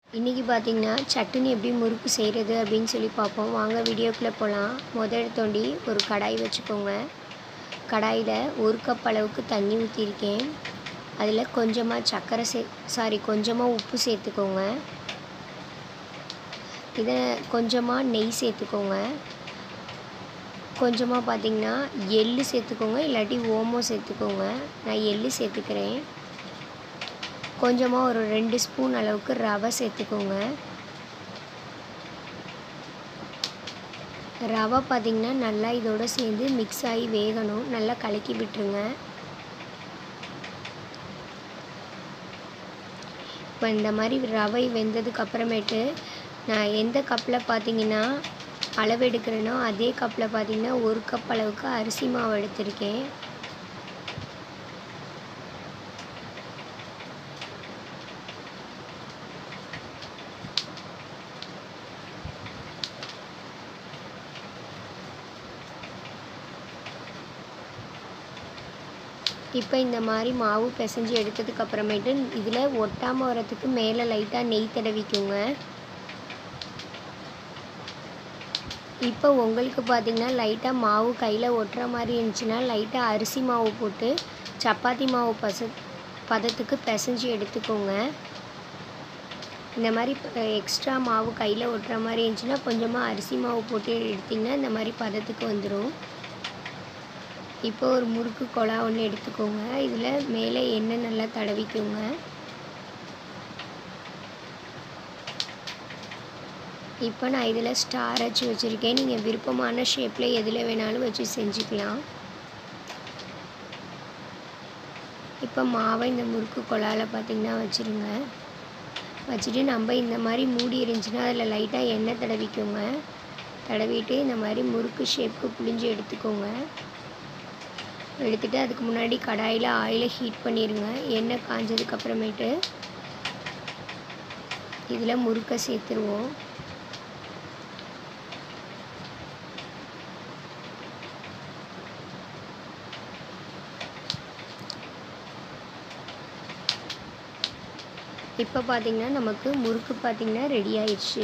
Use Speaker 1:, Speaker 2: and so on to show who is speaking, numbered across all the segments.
Speaker 1: இன்றைக்கி பார்த்தீங்கன்னா சட்டுனி எப்படி முறுக்கு செய்கிறது அப்படின்னு சொல்லி பார்ப்போம் வாங்க வீடியோக்குள்ளே போகலாம் முதல் எடுத்தோண்டி ஒரு கடாய் வச்சுக்கோங்க கடாயில் ஒரு கப் அளவுக்கு தண்ணி ஊற்றிருக்கேன் அதில் கொஞ்சமாக சர்க்கரை சே சாரி கொஞ்சமாக உப்பு சேர்த்துக்கோங்க இதை கொஞ்சமாக நெய் சேர்த்துக்கோங்க கொஞ்சமாக பார்த்தீங்கன்னா எள்ளு சேர்த்துக்கோங்க இல்லாட்டி ஓமம் சேர்த்துக்கோங்க நான் எள்ளு சேர்த்துக்கிறேன் கொஞ்சமாக ஒரு ரெண்டு ஸ்பூன் அளவுக்கு ரவை சேர்த்துக்கோங்க ரவை பார்த்திங்கன்னா நல்லா இதோட சேர்ந்து மிக்ஸ் ஆகி வேகணும் நல்லா கலக்கி விட்டுருங்க இப்போ இந்த மாதிரி ரவை வெந்ததுக்கு அப்புறமேட்டு நான் எந்த கப்பில் பார்த்தீங்கன்னா அளவு எடுக்கிறேனோ அதே கப்பில் பார்த்தீங்கன்னா ஒரு கப் அளவுக்கு அரிசி மாவு எடுத்திருக்கேன் இப்போ இந்த மாதிரி மாவு பிசைஞ்சு எடுத்ததுக்கு அப்புறமேட்டு இதில் ஒட்டாமல் வரத்துக்கு மேலே லைட்டாக நெய் தடவிக்குங்க இப்போ உங்களுக்கு பார்த்திங்கன்னா லைட்டாக மாவு கையில் ஒட்டுற மாதிரி இருந்துச்சுன்னா லைட்டாக அரிசி மாவு போட்டு சப்பாத்தி மாவு பச பதத்துக்கு பிசைஞ்சு எடுத்துக்கோங்க இந்த மாதிரி எக்ஸ்ட்ரா மாவு கையில் ஒட்டுற மாதிரி இருந்துச்சுன்னா கொஞ்சமாக அரிசி மாவு போட்டு எடுத்திங்கன்னா இந்த மாதிரி பதத்துக்கு வந்துடும் இப்போ ஒரு முறுக்கு குழா ஒன்று எடுத்துக்கோங்க இதில் மேலே எண்ணெய் நல்லா தடவிக்கோங்க இப்போ நான் இதில் ஸ்டார் வச்சு வச்சுருக்கேன் நீங்கள் விருப்பமான ஷேப்பில் எதில் வேணாலும் வச்சு செஞ்சுக்கலாம் இப்போ மாவை இந்த முறுக்கு குழாவில் பார்த்திங்கன்னா வச்சுருங்க வச்சுட்டு நம்ம இந்த மாதிரி மூடி இருந்துச்சுன்னா அதில் லைட்டாக எண்ணெய் தடவிக்கோங்க தடவிட்டு இந்த மாதிரி முறுக்கு ஷேப்புக்கு புளிஞ்சு எடுத்துக்கோங்க எடுத்துகிட்டு அதுக்கு முன்னாடி கடாயில் ஆயிலை ஹீட் பண்ணிடுங்க எண்ணெய் காஞ்சதுக்கப்புறமேட்டு இதில் முறுக்கை சேர்த்துருவோம் இப்போ பார்த்திங்கன்னா நமக்கு முறுக்கு பார்த்திங்கன்னா ரெடி ஆயிடுச்சு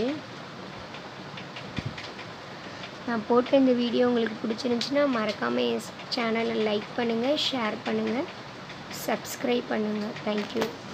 Speaker 1: நான் போட்ட இந்த வீடியோ உங்களுக்கு பிடிச்சிருந்துச்சின்னா மறக்காமல் என் சேனலை லைக் பண்ணுங்கள் ஷேர் பண்ணுங்கள் சப்ஸ்கிரைப் பண்ணுங்கள் தேங்க்யூ